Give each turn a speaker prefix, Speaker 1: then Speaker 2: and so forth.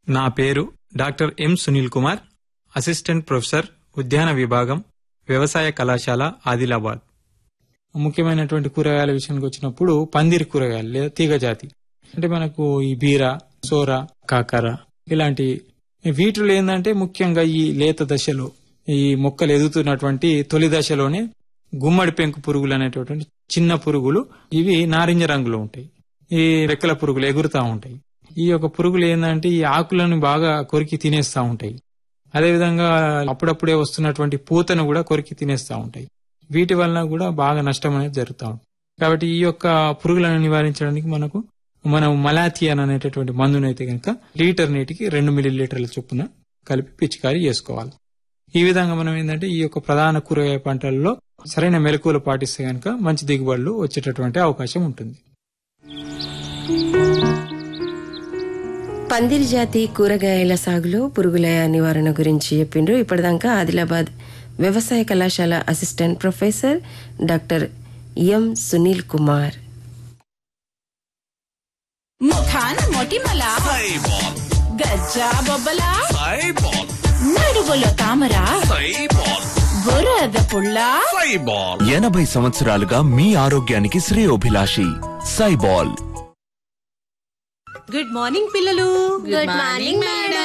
Speaker 1: నా పేరు doctor M Sunil Kumar assistant professor ఉద్యాన విభాగం వ్యవసాయ కళాశాల ఆదిలాబాద్ ముఖ్యమైనటువంటి కూరగాయల విషయానికి వచ్చినప్పుడు పందిరి కూరగాయలు లేదా తీగ జాతి అంటే మనకు ఈ బీర సోర కాకర ఇలాంటి వీటిలో ఏంటంటే ముఖ్యంగా ఈ లేత దశలో ఈ మొక్కలు ఎదుగుతున్నటువంటి తొలి దశలోనే గుమ్మడి పెంకు పురుగులు అనేటటువంటి చిన్న పురుగులు ఇవి నారింజ రంగులో ఉంటాయి ఈ రెక్కల పురుగులు ఎగురుతా ఉంటాయి ఈ యొక్క పురుగులు ఏంటంటే ఈ ఆకులను బాగా కొరికి తినేస్తా ఉంటాయి అదేవిధంగా అప్పుడప్పుడే వస్తున్నటువంటి పూతను కూడా కొరికి తినేస్తా ఉంటాయి వీటి వలన కూడా బాగా నష్టం అనేది జరుగుతా ఉంటుంది కాబట్టి ఈ యొక్క పురుగులను నివారించడానికి మనకు మనం మలాథియన్ అనేటటువంటి మందునైతే కనుక లీటర్ నీటికి రెండు మిల్లీ లీటర్ల చొప్పున కలిపి పిచికారీ చేసుకోవాలి ఈ విధంగా మనం ఏంటంటే ఈ యొక్క ప్రధాన కూరగాయ పంటల్లో సరైన మెలకువలు పాటిస్తే కనుక మంచి దిగుబడులు వచ్చేటటువంటి అవకాశం ఉంటుంది
Speaker 2: పందిరి జాతి కూరగాయల సాగులో పురుగుల నివారణ గురించి చెప్పిండ్రు ఇప్పటిదాకా ఆదిలాబాద్ వ్యవసాయ కళాశాల assistant professor doctor M Sunil Kumar
Speaker 3: ముఖాన మొటిమల గజ్జా బొబ్బల నడుగులో తామర బురద పుల్ల
Speaker 4: ఎనభై సంవత్సరాలుగా మీ ఆరోగ్యానికి శ్రేయోభిలాషి సైబాల్
Speaker 5: గుడ్ మార్నింగ్ పిల్లలు
Speaker 6: గుడ్ మార్నింగ్ మేడం